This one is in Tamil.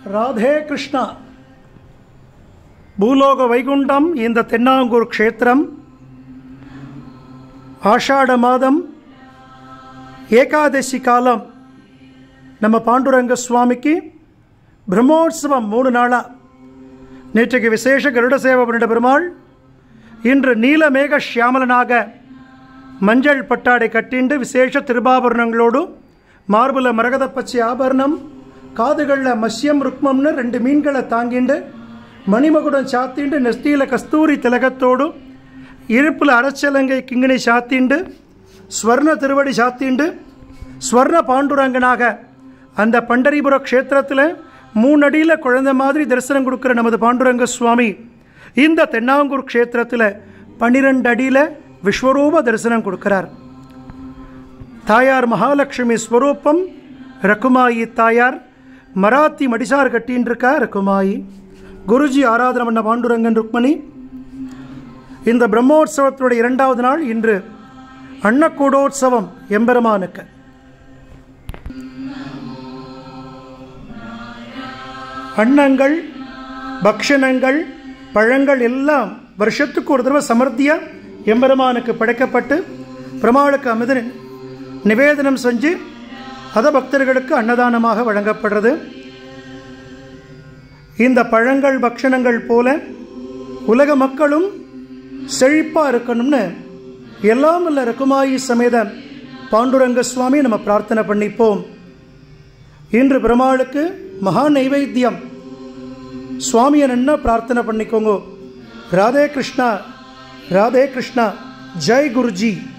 ராதே கிருஷ்ணா பூலோக வைகுண்டம் இந்த தென்னாங்கூர் க்ஷேத்திரம் ஆஷாட மாதம் ஏகாதசி காலம் நம்ம பாண்டுரங்க சுவாமிக்கு பிரம்மோற்சவம் மூணு நாளாக நேற்றைக்கு விசேஷ கருட சேவை பண்ணிட்ட பெருமாள் இன்று நீலமேக ஷியாமலனாக மஞ்சள் பட்டாடை கட்டிண்டு விசேஷ திருபாபரணங்களோடு மார்புல மரகத பச்சை ஆபரணம் காதுகளில் மத்யம் ருக்மம்னு ரெண்டு மீன்களை தாங்கிண்டு மணிமகுடம் சாத்திண்டு நெஸ்தியில் கஸ்தூரி திலகத்தோடு இடுப்பில் அரைச்சலங்கை கிங்கிணி சாத்திண்டு ஸ்வர்ண திருவடி சாத்திண்டு ஸ்வர்ண பாண்டுரங்கனாக அந்த பண்டரிபுர க்ஷேத்திரத்தில் மூணு அடியில் குழந்தை மாதிரி தரிசனம் கொடுக்குற நமது பாண்டுரங்க சுவாமி இந்த தென்னாங்கூர் க்ஷேத்திரத்தில் பன்னிரெண்டு அடியில் விஸ்வரூப தரிசனம் கொடுக்கிறார் தாயார் மகாலட்சுமி ஸ்வரூபம் ரகுமாயி தாயார் மராத்தி மடிசார் கட்டின்னு இருக்கா ரகுமாயி குருஜி ஆராதனை பண்ண பாண்டுரங்கன் ருக்மணி இந்த பிரம்மோற்சவத்துடைய இரண்டாவது நாள் இன்று அன்னக்கூடோற்சவம் எம்பெருமானுக்கு அன்னங்கள் பக்ஷணங்கள் பழங்கள் எல்லாம் வருஷத்துக்கு ஒரு தடவை சமர்த்தியாக எம்பெருமானுக்கு படைக்கப்பட்டு பெருமாளுக்கு அமித நிவேதனம் செஞ்சு அத பக்தர்களுக்கு அன்னதானமாக வழங்கப்படுறது இந்த பழங்கள் பக்ஷணங்கள் போல உலக மக்களும் செழிப்பாக இருக்கணும்னு எல்லாம் இல்ல ரகுமாயி சமேத பாண்டுரங்க சுவாமி நம்ம பிரார்த்தனை பண்ணிப்போம் இன்று பெருமாளுக்கு மகா நைவேத்தியம் சுவாமியை என்ன பிரார்த்தனை பண்ணிக்கோங்க ராதே கிருஷ்ணா ராதே கிருஷ்ணா ஜெய் குருஜி